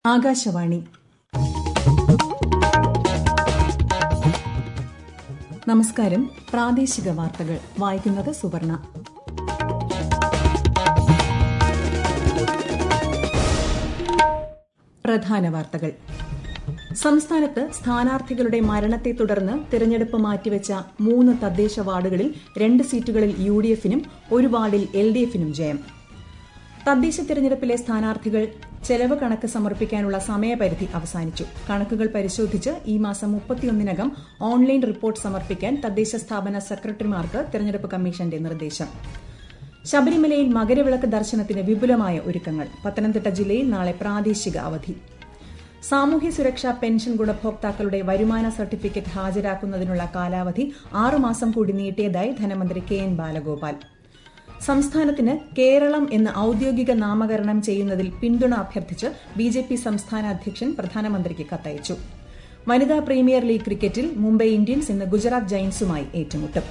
ആകാശവാണി നമസ്കാരം പ്രാദേശിക വാർത്തകൾ വായിക്കുന്നത് സുവർണ പ്രധാന വാർത്തകൾ സംസ്ഥാനത്ത് സ്ഥാനാർത്ഥികളുടെ മരണത്തെ തുടർന്ന് തിരഞ്ഞെടുപ്പ് മാറ്റിവെച്ച മൂന്ന് തദ്ദേശ വാർഡുകളിൽ രണ്ട് സീറ്റുകളിൽ യു ഡി എഫിനും ഒരു വാർഡിൽ എൽ ഡി എഫിനും ജയം തദ്ദേശ തിരഞ്ഞെടുപ്പിലെ സ്ഥാനാർത്ഥികൾ ചെലവ് കണക്ക് സമർപ്പിക്കാനുള്ള സമയപരിധി അവസാനിച്ചു കണക്കുകൾ പരിശോധിച്ച് ഈ മാസം മുപ്പത്തിയൊന്നിനകം ഓൺലൈൻ റിപ്പോർട്ട് സമർപ്പിക്കാൻ തദ്ദേശ സ്ഥാപന സെക്രട്ടറിമാർക്ക് തെരഞ്ഞെടുപ്പ് കമ്മീഷന്റെ നിർദ്ദേശം ശബരിമലയിൽ മകരവിളക്ക് ദർശനത്തിന് വിപുലമായ ഒരുക്കങ്ങൾ പത്തനംതിട്ട ജില്ലയിൽ നാളെ പ്രാദേശിക അവധി സാമൂഹ്യ സുരക്ഷാ പെൻഷൻ ഗുണഭോക്താക്കളുടെ വരുമാന സർട്ടിഫിക്കറ്റ് ഹാജരാക്കുന്നതിനുള്ള കാലാവധി ആറുമാസം കൂടി നീട്ടിയതായി ധനമന്ത്രി കെ എൻ ബാലഗോപാൽ സംസ്ഥാനത്തിന് കേരളം എന്ന് ഔദ്യോഗിക നാമകരണം ചെയ്യുന്നതിൽ പിന്തുണ അഭ്യർത്ഥിച്ച് ബിജെപി സംസ്ഥാന അധ്യക്ഷൻ പ്രധാനമന്ത്രിക്ക് കത്തയച്ചു വനിതാ പ്രീമിയർ ലീഗ് ക്രിക്കറ്റിൽ മുംബൈ ഇന്ത്യൻസ് ഇന്ന് ഗുജറാത്ത് ജയന്റ്സുമായി ഏറ്റുമുട്ടും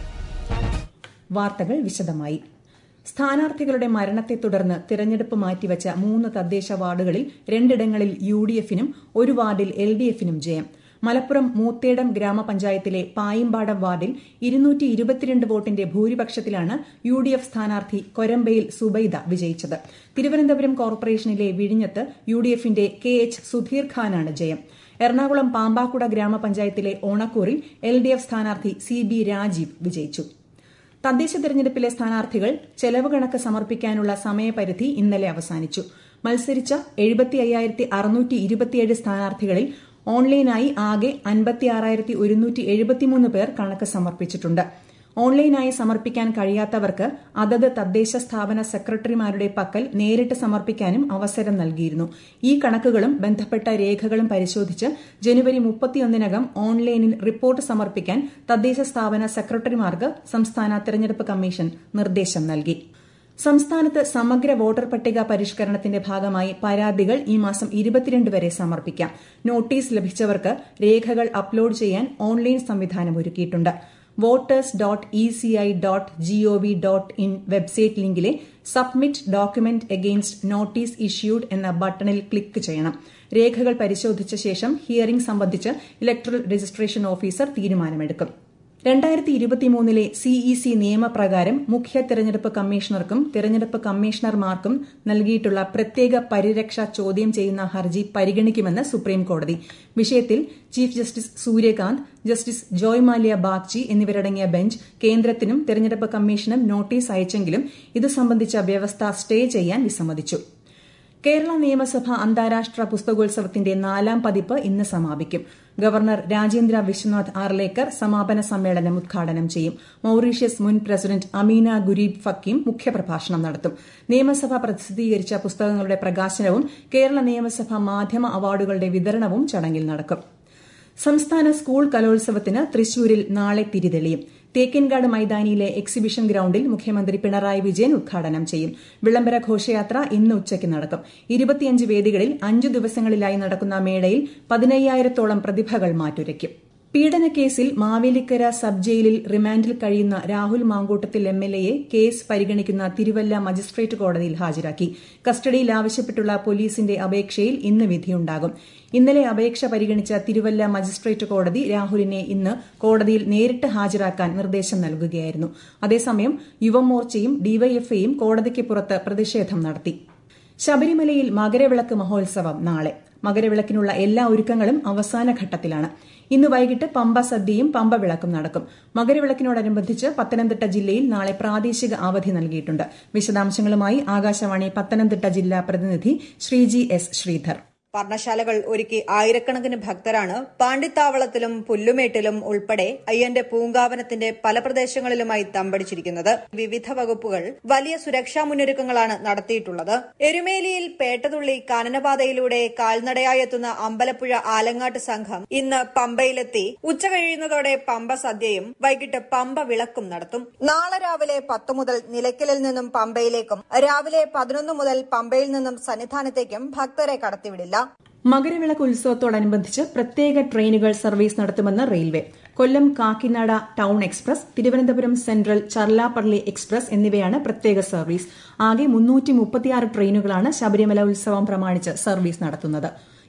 വാർത്തകൾ വിശദമായി സ്ഥാനാർത്ഥികളുടെ മരണത്തെ തുടർന്ന് തിരഞ്ഞെടുപ്പ് മാറ്റിവച്ച മൂന്ന് തദ്ദേശ വാർഡുകളിൽ രണ്ടിടങ്ങളിൽ യു ഡി എഫിനും ഒരു വാർഡിൽ എൽ ഡി എഫിനും ജയം മലപ്പുറം മൂത്തേടം ഗ്രാമപഞ്ചായത്തിലെ പായിമ്പാടം വാർഡിൽ ഇരുന്നൂറ്റി ഇരുപത്തിരണ്ട് വോട്ടിന്റെ ഭൂരിപക്ഷത്തിലാണ് യു ഡി എഫ് സ്ഥാനാർത്ഥി കൊരമ്പയിൽ സുബൈദ വിജയിച്ചത് തിരുവനന്തപുരം കോർപ്പറേഷനിലെ വിഴിഞ്ഞത്ത് യു ഡി എഫിന്റെ കെ എച്ച് സുധീർ ഖാനാണ് ജയം എറണാകുളം പാമ്പാക്കുട ഗ്രാമപഞ്ചായത്തിലെ ഓണക്കൂറിൽ എൽ ഡി എഫ് സ്ഥാനാർത്ഥി സി ബി രാജീവ് വിജയിച്ചു തദ്ദേശ തെരഞ്ഞെടുപ്പിലെ സ്ഥാനാർത്ഥികൾ ചെലവ് കണക്ക് സമർപ്പിക്കാനുള്ള സമയപരിധി ഇന്നലെ അവസാനിച്ചു മത്സരിച്ച എഴുപത്തി അയ്യായിരത്തി അറുന്നൂറ്റി ഇരുപത്തിയേഴ് സ്ഥാനാർത്ഥികളിൽ ഓൺലൈനായി ആകെ അൻപത്തിയാറായിരത്തി ഒരുന്നൂറ്റി എഴുപത്തിമൂന്ന് പേർ കണക്ക് സമർപ്പിച്ചിട്ടുണ്ട് ഓൺലൈനായി സമർപ്പിക്കാൻ കഴിയാത്തവർക്ക് അതത് തദ്ദേശ സ്ഥാപന സെക്രട്ടറിമാരുടെ പക്കൽ നേരിട്ട് സമർപ്പിക്കാനും അവസരം നൽകിയിരുന്നു ഈ കണക്കുകളും ബന്ധപ്പെട്ട രേഖകളും പരിശോധിച്ച് ജനുവരി മുപ്പത്തിയൊന്നിനകം ഓൺലൈനിൽ റിപ്പോർട്ട് സമർപ്പിക്കാൻ തദ്ദേശ സ്ഥാപന സെക്രട്ടറിമാർക്ക് സംസ്ഥാന തെരഞ്ഞെടുപ്പ് കമ്മീഷൻ നിർദ്ദേശം നൽകി സംസ്ഥാനത്ത് സമഗ്ര വോട്ടർ പട്ടിക പരിഷ്കരണത്തിന്റെ ഭാഗമായി പരാതികൾ ഈ മാസം ഇരുപത്തിരണ്ട് വരെ സമർപ്പിക്കാം നോട്ടീസ് ലഭിച്ചവർക്ക് രേഖകൾ അപ്ലോഡ് ചെയ്യാൻ ഓൺലൈൻ സംവിധാനം ഒരുക്കിയിട്ടുണ്ട് voters dot E C I dot gov dot in website ലിങ്കിലെ submit document against notice issued എന്ന ബട്ടണിൽ ക്ലിക്ക് ചെയ്യണം രേഖകൾ പരിശോധിച്ച ശേഷം ഹിയറിംഗ് സംബന്ധിച്ച് ഇലക്ട്രൽ രജിസ്ട്രേഷൻ ഓഫീസർ തീരുമാനമെടുക്കും രണ്ടായിരത്തി ഇരുപത്തിമൂന്നിലെ സിഇസി നിയമപ്രകാരം മുഖ്യ തെരഞ്ഞെടുപ്പ് കമ്മീഷണർക്കും തെരഞ്ഞെടുപ്പ് കമ്മീഷണർമാർക്കും നൽകിയിട്ടുള്ള പ്രത്യേക പരിരക്ഷ ചോദ്യം ചെയ്യുന്ന ഹർജി പരിഗണിക്കുമെന്ന് സുപ്രീംകോടതി വിഷയത്തിൽ chief justice Suryakant justice Joymalya Bagchi എന്നിവരടങ്ങിയ ബെഞ്ച് കേന്ദ്രത്തിനും തെരഞ്ഞെടുപ്പ് കമ്മീഷനും നോട്ടീസ് അയച്ചെങ്കിലും ഇത് സംബന്ധിച്ച വ്യവസ്ഥ സ്റ്റേ ചെയ്യാൻ വിസമ്മതിച്ചു കേരള നിയമസഭ അന്താരാഷ്ട്ര പുസ്തകോത്സവത്തിന്റെ നാലാം പതിപ്പ് ഇന്ന് സമാപിക്കും ഗവർണർ രാജേന്ദ്ര വിശ്വനാഥ് ആർലേക്കർ സമാപന സമ്മേളനം ഉദ്ഘാടനം ചെയ്യും മൌറീഷ്യസ് മുൻ പ്രസിഡന്റ് അമീന ഗുരീബ് ഫക്കീം മുഖ്യപ്രഭാഷണം നടത്തും നിയമസഭ പ്രസിദ്ധീകരിച്ച പുസ്തകങ്ങളുടെ പ്രകാശനവും കേരള നിയമസഭ മാധ്യമ അവാർഡുകളുടെ വിതരണവും ചടങ്ങിൽ നടക്കും സംസ്ഥാന സ്കൂൾ കലോത്സവത്തിന് തൃശൂരിൽ നാളെ തിരിതെളിയും തേക്കിൻകാട് മൈതാനിയിലെ എക്സിബിഷൻ ഗ്രൌണ്ടിൽ മുഖ്യമന്ത്രി പിണറായി വിജയൻ ഉദ്ഘാടനം ചെയ്യും വിളംബര ഘോഷയാത്ര ഇന്ന് ഉച്ചയ്ക്ക് നടക്കും ഇരുപത്തിയഞ്ച് വേദികളിൽ അഞ്ചു ദിവസങ്ങളിലായി നടക്കുന്ന മേളയിൽ പതിനയ്യായിരത്തോളം പ്രതിഭകൾ മാറ്റുരയ്ക്കും പീഡനക്കേസിൽ മാവേലിക്കര സബ് ജയിലിൽ റിമാൻഡിൽ കഴിയുന്ന രാഹുൽ മാങ്കൂട്ടത്തിൽ എം എൽ എയെ കേസ് പരിഗണിക്കുന്ന തിരുവല്ല മജിസ്ട്രേറ്റ് കോടതിയിൽ ഹാജരാക്കി കസ്റ്റഡിയിൽ ആവശ്യപ്പെട്ടുള്ള പോലീസിന്റെ അപേക്ഷയിൽ ഇന്ന് വിധിയുണ്ടാകും ഇന്നലെ അപേക്ഷ പരിഗണിച്ച തിരുവല്ല മജിസ്ട്രേറ്റ് കോടതി രാഹുലിനെ ഇന്ന് കോടതിയിൽ നേരിട്ട് ഹാജരാക്കാൻ നിർദ്ദേശം നൽകുകയായിരുന്നു അതേസമയം യുവമോർച്ചയും ഡിവൈഎഫ്ഐയും കോടതിക്ക് പുറത്ത് പ്രതിഷേധം നടത്തി ശബരിമലയിൽ മകരവിളക്ക് മഹോത്സവം നാളെ മകരവിളക്കിനുള്ള എല്ലാ ഒരുക്കങ്ങളും അവസാന ഘട്ടത്തിലാണ് ഇന്ന് വൈകിട്ട് പമ്പ സദ്യയും പമ്പ വിളക്കും നടക്കും മകരവിളക്കിനോടനുബന്ധിച്ച് പത്തനംതിട്ട ജില്ലയിൽ നാളെ പ്രാദേശിക അവധി നൽകിയിട്ടുണ്ട് വിശദാംശങ്ങളുമായി ആകാശവാണി പത്തനംതിട്ട ജില്ലാ പ്രതിനിധി ശ്രീജി എസ് ശ്രീധർ പർണശാലകൾ ഒരുക്കി ആയിരക്കണക്കിന് ഭക്തരാണ് പാണ്ടിത്താവളത്തിലും പുല്ലുമേട്ടിലും ഉൾപ്പെടെ അയ്യന്റെ പൂങ്കാവനത്തിന്റെ പല പ്രദേശങ്ങളിലുമായി തമ്പടിച്ചിരിക്കുന്നത് വിവിധ വകുപ്പുകൾ വലിയ സുരക്ഷാ മുന്നൊരുക്കങ്ങളാണ് നടത്തിയിട്ടുള്ളത് എരുമേലിയിൽ പേട്ടതുള്ളി കാനനപാതയിലൂടെ കാൽനടയായി എത്തുന്ന അമ്പലപ്പുഴ ആലങ്ങാട്ട് സംഘം ഇന്ന് പമ്പയിലെത്തി ഉച്ച കഴിയുന്നതോടെ പമ്പ സദ്യയും വൈകിട്ട് പമ്പ വിളക്കും നടത്തും നാളെ രാവിലെ പത്ത് മുതൽ നിലയ്ക്കലിൽ നിന്നും പമ്പയിലേക്കും രാവിലെ പതിനൊന്ന് മുതൽ പമ്പയിൽ നിന്നും സന്നിധാനത്തേക്കും ഭക്തരെ കടത്തിവിടില്ല മകരവിളക്ക് ഉത്സവത്തോടനുബന്ധിച്ച് പ്രത്യേക ട്രെയിനുകൾ സർവീസ് നടത്തുമെന്ന് railway Kollam Kakinada town express Thiruvananthapuram central Cherlapally express എന്നിവയാണ് പ്രത്യേക സർവീസ് ആകെ ട്രെയിനുകളാണ് ശബരിമല ഉത്സവം പ്രമാണിച്ച് സർവീസ് നടത്തുന്നത്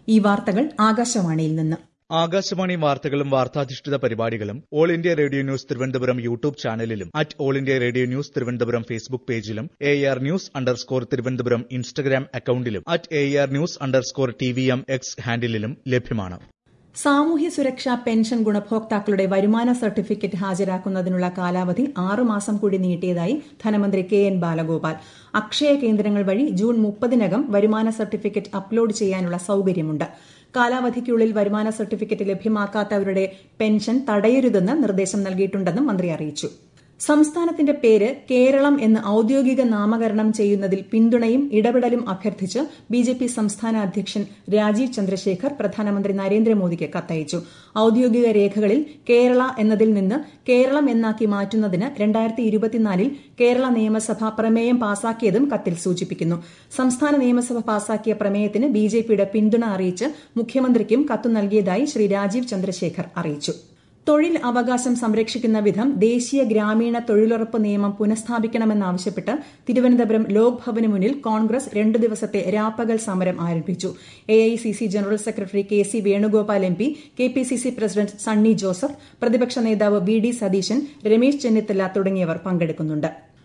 ഈ വാർത്തകൾ ആകാശവാണിയിൽ നിന്ന് ആകാശവാണി വാർത്തകളും വാർത്താധിഷ്ഠിത പരിപാടികളും all India radio news Thiruvananthapuram YouTube ചാനലിലും at all India radio news Thiruvananthapuram Facebook പേജിലും A R news underscore Thiruvananthapuram Instagram അക്കൌണ്ടിലും at A R news underscore T V M X ഹാൻഡിലും ലഭ്യമാണ് സാമൂഹ്യ സുരക്ഷാ പെൻഷൻ ഗുണഭോക്താക്കളുടെ വരുമാന സർട്ടിഫിക്കറ്റ് ഹാജരാക്കുന്നതിനുള്ള കാലാവധി ആറുമാസം കൂടി നീട്ടിയതായി ധനമന്ത്രി കെ എൻ ബാലഗോപാൽ അക്ഷയ കേന്ദ്രങ്ങൾ വഴി ജൂൺ മുപ്പതിനകം വരുമാന സർട്ടിഫിക്കറ്റ് അപ്ലോഡ് ചെയ്യാനുള്ള സൌകര്യമുണ്ട് കാലാവധിക്കുള്ളിൽ വരുമാന സർട്ടിഫിക്കറ്റ് ലഭ്യമാക്കാത്തവരുടെ പെൻഷൻ തടയരുതെന്ന് നിർദ്ദേശം നൽകിയിട്ടുണ്ടെന്നും മന്ത്രി അറിയിച്ചു സംസ്ഥാനത്തിന്റെ പേര് കേരളം എന്ന് ഔദ്യോഗിക നാമകരണം ചെയ്യുന്നതിൽ പിന്തുണയും ഇടപെടലും അഭ്യർത്ഥിച്ച് ബിജെപി സംസ്ഥാന അധ്യക്ഷൻ രാജീവ് ചന്ദ്രശേഖർ പ്രധാനമന്ത്രി നരേന്ദ്രമോദിക്ക് കത്തയച്ചു ഔദ്യോഗിക രേഖകളിൽ കേരള എന്നതിൽ നിന്ന് കേരളം എന്നാക്കി മാറ്റുന്നതിന് രണ്ടായിരത്തി ഇരുപത്തിനാലിൽ കേരള നിയമസഭ പ്രമേയം പാസാക്കിയതും കത്തിൽ സൂചിപ്പിക്കുന്നു സംസ്ഥാന നിയമസഭ പാസാക്കിയ പ്രമേയത്തിന് ബിജെപിയുടെ പിന്തുണ അറിയിച്ച് മുഖ്യമന്ത്രിക്കും കത്തു നൽകിയതായി ശ്രീ രാജീവ് ചന്ദ്രശേഖർ അറിയിച്ചു തൊഴിൽ അവകാശം സംരക്ഷിക്കുന്ന വിധം ദേശീയ ഗ്രാമീണ തൊഴിലുറപ്പ് നിയമം പുനഃസ്ഥാപിക്കണമെന്നാവശ്യപ്പെട്ട് തിരുവനന്തപുരം ലോക് ഭവന് മുന്നിൽ കോൺഗ്രസ് രണ്ടു ദിവസത്തെ രാപ്പകൽ സമരം ആരംഭിച്ചു AICC general secretary K C Venugopal M P K P C C president Sunny Joseph പ്രതിപക്ഷ നേതാവ് വി ഡി സതീശൻ രമേശ് ചെന്നിത്തല തുടങ്ങിയവർ പങ്കെടുക്കുന്നുണ്ട്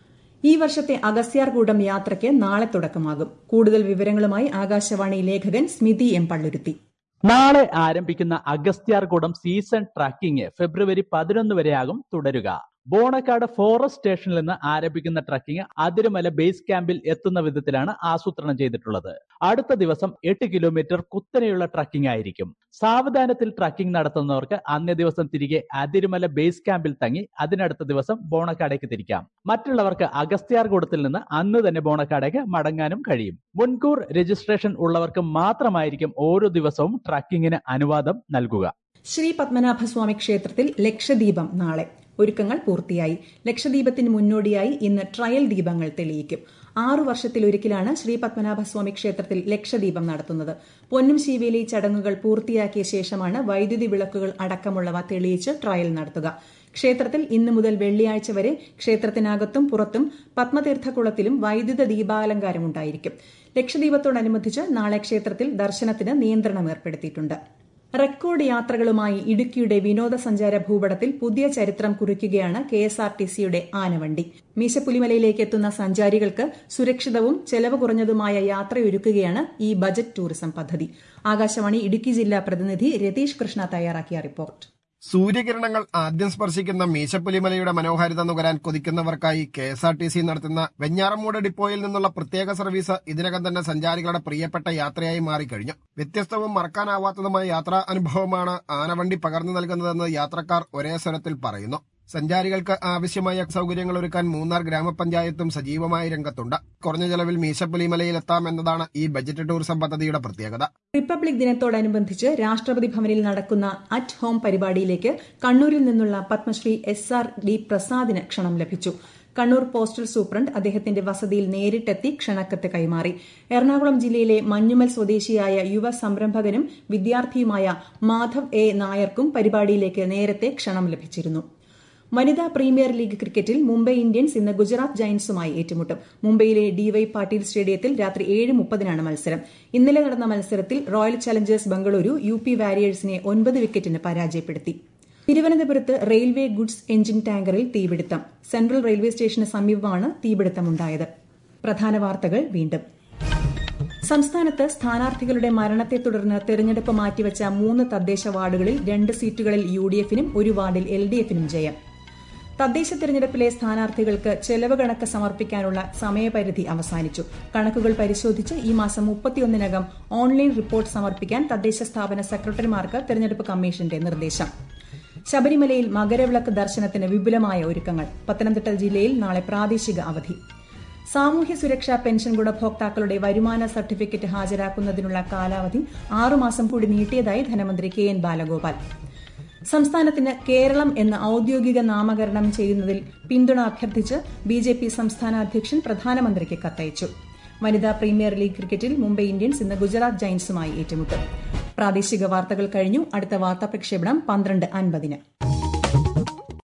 ഈ വർഷത്തെ അഗസ്യാർകൂടം യാത്രയ്ക്ക് നാളെ തുടക്കമാകും കൂടുതൽ വിവരങ്ങളുമായി ആകാശവാണി ലേഖകൻ സ്മിതി എം പള്ളുരുത്തി നാളെ ആരംഭിക്കുന്ന അഗസ്ത്യാർകൂടം സീസൺ ട്രക്കിംഗ് ഫെബ്രുവരി പതിനൊന്ന് വരെയാകും തുടരുക ബോണക്കാട് ഫോറസ്റ്റ് സ്റ്റേഷനിൽ നിന്ന് ആരംഭിക്കുന്ന ട്രക്കിംഗ് അതിരുമല ബേസ് ക്യാമ്പിൽ എത്തുന്ന വിധത്തിലാണ് ആസൂത്രണം ചെയ്തിട്ടുള്ളത് അടുത്ത ദിവസം എട്ട് കിലോമീറ്റർ കുത്തനെയുള്ള ട്രക്കിംഗ് ആയിരിക്കും സാവധാനത്തിൽ ട്രക്കിംഗ് നടത്തുന്നവർക്ക് അന്നേ ദിവസം തിരികെ അതിരുമല ബേസ് ക്യാമ്പിൽ തങ്ങി അതിനടുത്ത ദിവസം ബോണക്കാടേക്ക് തിരിക്കാം മറ്റുള്ളവർക്ക് അഗസ്ത്യാർകൂടത്തിൽ നിന്ന് അന്ന് തന്നെ ബോണക്കാടേക്ക് മടങ്ങാനും കഴിയും മുൻകൂർ രജിസ്ട്രേഷൻ ഉള്ളവർക്ക് മാത്രമായിരിക്കും ഓരോ ദിവസവും ട്രക്കിങ്ങിന് അനുവാദം നൽകുക ശ്രീ പത്മനാഭസ്വാമി ക്ഷേത്രത്തിൽ ലക്ഷദീപം നാളെ ഒരുക്കങ്ങൾ പൂർത്തിയായി ലക്ഷദീപത്തിന് മുന്നോടിയായി ഇന്ന് ട്രയൽ ദീപങ്ങൾ തെളിയിക്കും ആറു വർഷത്തിലൊരിക്കലാണ് ശ്രീ പത്മനാഭസ്വാമി ക്ഷേത്രത്തിൽ ലക്ഷദീപം നടത്തുന്നത് പൊന്നും ശീവേലി ചടങ്ങുകൾ പൂർത്തിയാക്കിയ ശേഷമാണ് വൈദ്യുതി വിളക്കുകൾ അടക്കമുള്ളവ തെളിയിച്ച് ട്രയൽ നടത്തുക ക്ഷേത്രത്തിൽ ഇന്നു മുതൽ വെള്ളിയാഴ്ച വരെ ക്ഷേത്രത്തിനകത്തും പുറത്തും പത്മതീർത്ഥക്കുളത്തിലും വൈദ്യുത ദീപാലങ്കാരം ഉണ്ടായിരിക്കും ലക്ഷദീപത്തോടനുബന്ധിച്ച് നാളെ ക്ഷേത്രത്തിൽ ദർശനത്തിന് നിയന്ത്രണം ഏർപ്പെടുത്തിയിട്ടുണ്ട് റെക്കോർഡ് യാത്രകളുമായി ഇടുക്കിയുടെ വിനോദസഞ്ചാര ഭൂപടത്തിൽ പുതിയ ചരിത്രം കുറിക്കുകയാണ് കെ എസ് ആർ ടി സിയുടെ ആനവണ്ടി മീശപ്പുലിമലയിലേക്ക് എത്തുന്ന സഞ്ചാരികൾക്ക് സുരക്ഷിതവും ചെലവ് കുറഞ്ഞതുമായ യാത്രയൊരുക്കുകയാണ് ഈ ബജറ്റ് ടൂറിസം പദ്ധതി ആകാശവാണി ഇടുക്കി ജില്ലാ പ്രതിനിധി രതീഷ് കൃഷ്ണ തയ്യാറാക്കിയ റിപ്പോർട്ട് സൂര്യകിരണങ്ങൾ ആദ്യം സ്പർശിക്കുന്ന മീശപ്പുലിമലയുടെ മനോഹാരിത നുകരാൻ കൊതിക്കുന്നവർക്കായി K S R T C നടത്തുന്ന വെഞ്ഞാറമൂട് ഡിപ്പോയിൽ നിന്നുള്ള പ്രത്യേക സർവീസ് ഇതിനകം തന്നെ സഞ്ചാരികളുടെ പ്രിയപ്പെട്ട യാത്രയായി മാറിക്കഴിഞ്ഞു വ്യത്യസ്തവും മറക്കാനാവാത്തതുമായ യാത്രാ അനുഭവമാണ് ആനവണ്ടി പകർന്നു നൽകുന്നതെന്ന് യാത്രക്കാർ ഒരേ സ്വരത്തിൽ പറയുന്നു സഞ്ചാരികൾക്ക് ആവശ്യമായ സൗകര്യങ്ങൾ ഒരുക്കാൻ മൂന്നാർ ഗ്രാമപഞ്ചായത്തും സജീവമായി രംഗത്തുണ്ട് കുറഞ്ഞ ചെലവിൽ മീശപ്പുലിമലയിൽ എത്താം എന്നതാണ് ഈ ബജറ്റ് ടൂറിസം പദ്ധതിയുടെ പ്രത്യേകത റിപ്പബ്ലിക് ദിനത്തോടനുബന്ധിച്ച് രാഷ്ട്രപതി ഭവനിൽ നടക്കുന്ന അറ്റ് ഹോം പരിപാടിയിലേക്ക് കണ്ണൂരിൽ നിന്നുള്ള പത്മശ്രീ എസ് ആർ ഡി പ്രസാദിന് ക്ഷണം ലഭിച്ചു കണ്ണൂർ പോസ്റ്റൽ സൂപ്രണ്ട് അദ്ദേഹത്തിന്റെ വസതിയിൽ നേരിട്ടെത്തി ക്ഷണക്കത്ത് കൈമാറി എറണാകുളം ജില്ലയിലെ മഞ്ഞുമൽ സ്വദേശിയായ യുവ സംരംഭകനും വിദ്യാർത്ഥിയുമായ മാധവ് എ നായർക്കും പരിപാടിയിലേക്ക് നേരത്തെ ക്ഷണം ലഭിച്ചിരുന്നു വനിതാ പ്രീമിയർ ലീഗ് ക്രിക്കറ്റിൽ മുംബൈ ഇന്ത്യൻസ് ഇന്ന് ഗുജറാത്ത് ജയന്റ്സുമായി ഏറ്റുമുട്ടും മുംബൈയിലെ ഡിവൈ പാട്ടീൽ സ്റ്റേഡിയത്തിൽ രാത്രി ഏഴ് മുപ്പതിനാണ് മത്സരം ഇന്നലെ നടന്ന മത്സരത്തിൽ royal challengers Bengaluru U P വാരിയേഴ്സിനെ ഒൻപത് വിക്കറ്റിന് പരാജയപ്പെടുത്തി തിരുവനന്തപുരത്ത് റെയിൽവേ ഗുഡ്സ് എഞ്ചിൻ ടാങ്കറിൽ തീപിടുത്തം സെൻട്രൽ റെയിൽവേ സ്റ്റേഷന് സമീപമാണ് തീപിടുത്തമുണ്ടായത് പ്രധാന വാർത്തകൾ വീണ്ടും സംസ്ഥാനത്ത് സ്ഥാനാർത്ഥികളുടെ മരണത്തെ തുടർന്ന് തെരഞ്ഞെടുപ്പ് മാറ്റിവച്ച മൂന്ന് തദ്ദേശ വാർഡുകളിൽ രണ്ട് സീറ്റുകളിൽ യു ഡി എഫിനും ഒരു വാർഡിൽ എൽ ഡി എഫിനും ജയം തദ്ദേശ തെരഞ്ഞെടുപ്പിലെ സ്ഥാനാർത്ഥികൾക്ക് ചെലവ് കണക്ക് സമർപ്പിക്കാനുള്ള സമയപരിധി അവസാനിച്ചു കണക്കുകൾ പരിശോധിച്ച് ഈ മാസം മുപ്പത്തിയൊന്നിനകം ഓൺലൈൻ റിപ്പോർട്ട് സമർപ്പിക്കാൻ തദ്ദേശ സ്ഥാപന സെക്രട്ടറിമാർക്ക് തെരഞ്ഞെടുപ്പ് കമ്മീഷന്റെ നിർദ്ദേശം ശബരിമലയിൽ മകരവിളക്ക് ദർശനത്തിന് വിപുലമായ ഒരുക്കങ്ങൾ പത്തനംതിട്ട ജില്ലയിൽ നാളെ പ്രാദേശിക അവധി സാമൂഹ്യ സുരക്ഷാ പെൻഷൻ ഗുണഭോക്താക്കളുടെ വരുമാന സർട്ടിഫിക്കറ്റ് ഹാജരാക്കുന്നതിനുള്ള കാലാവധി ആറുമാസം കൂടി നീട്ടിയതായി ധനമന്ത്രി കെ എൻ ബാലഗോപാൽ സംസ്ഥാനത്തിന് കേരളം എന്ന് ഔദ്യോഗിക നാമകരണം ചെയ്യുന്നതിൽ പിന്തുണ അഭ്യർത്ഥിച്ച് ബി ജെ പി സംസ്ഥാന അധ്യക്ഷൻ പ്രധാനമന്ത്രിക്ക് കത്തയച്ചു വനിതാ പ്രീമിയർ ലീഗ് ക്രിക്കറ്റിൽ മുംബൈ ഇന്ത്യൻസ് ഇന്ന് ഗുജറാത്ത് ജയന്റ്സുമായി ഏറ്റുമുട്ടും പ്രാദേശിക വാർത്തകൾ കഴിഞ്ഞു അടുത്ത വാർത്താ പ്രക്ഷേപണം പന്ത്രണ്ട് അൻപതിന്